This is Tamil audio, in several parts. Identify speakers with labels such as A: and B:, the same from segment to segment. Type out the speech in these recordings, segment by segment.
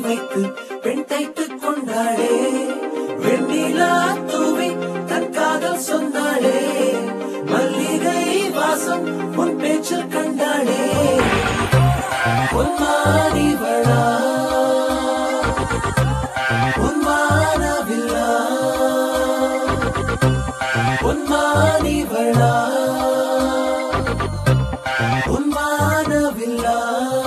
A: வைத்து பெண் தைத்துக் கொண்டாளே வெண்ணிலா தூவி தன் காதல் சொன்னாளே மல்லிகை வாசம் உன் பேச்சில் கண்டாளே பொன்மாரிவளா பொன்மானவில்லா பொன்மானிவளா பொன்மானவில்லா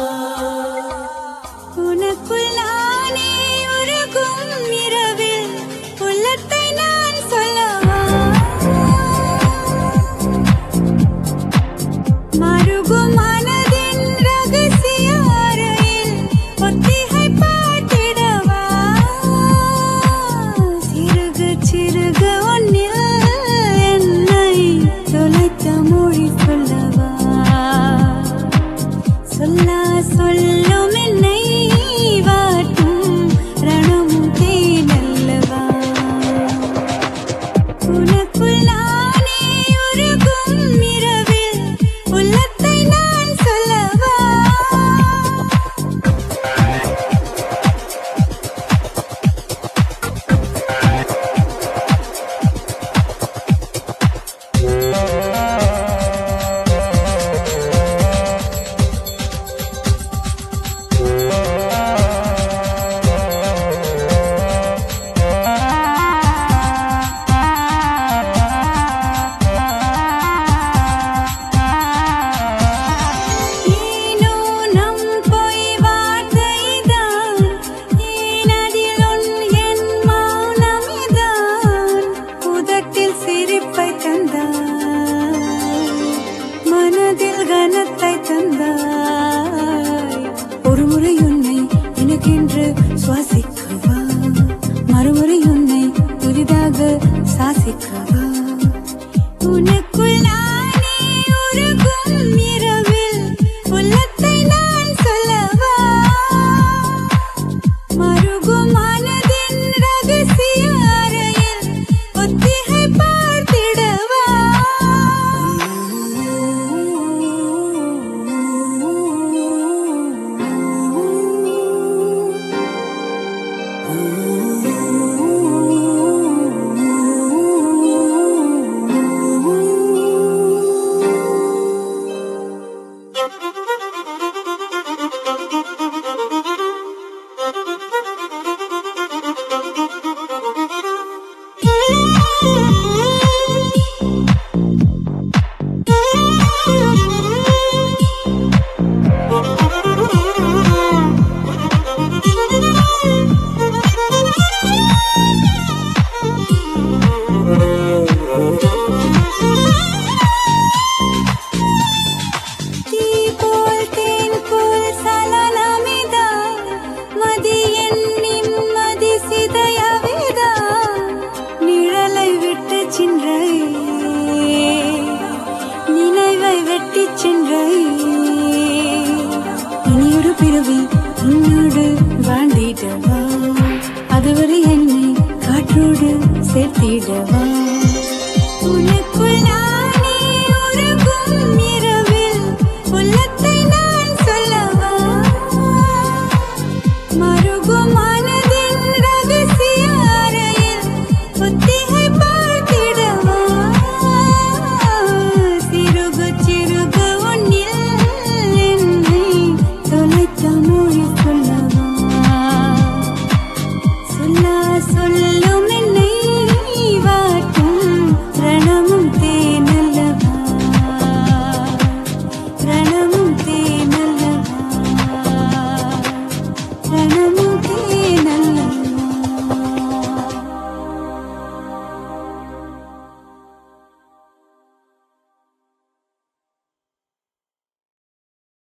B: உனக்குள் நானே உருகும் இரவில் உள்ளத்தை நான் சொல்லவா மருகும் மனதின் ரகசிய அறையில் ஒத்திகை பார்த்திடவா சிறுக சிறுக ஒன்னில் என்னை தொலைத்த மொழி சொல்லவா சொல்லா சொல்லும் என்னை வாட்டும் ரணமும் தேனல்லவா உனக்குள் நானே உருகும் இரவில் உள்ளத்தை நான் சொல்லவா ஏனோ நம் பொய் வார்த்தைதான் ஏனதில் உன் என் மௌனமிதான் உதட்டில் சிரிப்பை தந்தாய் மனதில் கனத்தை தந்தாய் ஒரு முறை உன்னை எனக்கென்று சுவாசிக்கவா மறுமுறை உன்னை புதிதாக சாசிக்கவா உனக்குள் நானே உருகும் இரவில் உள்ளத்தை நான் சொல்லவா மருகும் மனதின் ரகசிய அறையில் ஒத்திகை பார்த்திடவா தீ போல் தேன் போல் சலனமிதா மதி என் நிம்மதி சிதையவிதா நிழலை விட்டு சென்றை நினைவை வெட்டி சென்றை இனியொரு பிறவி உன்னோடு வாழ்ந்திடவா அதுவரை என்னை காற்றோடு சேர்த்திடவா உனக்குள் நான்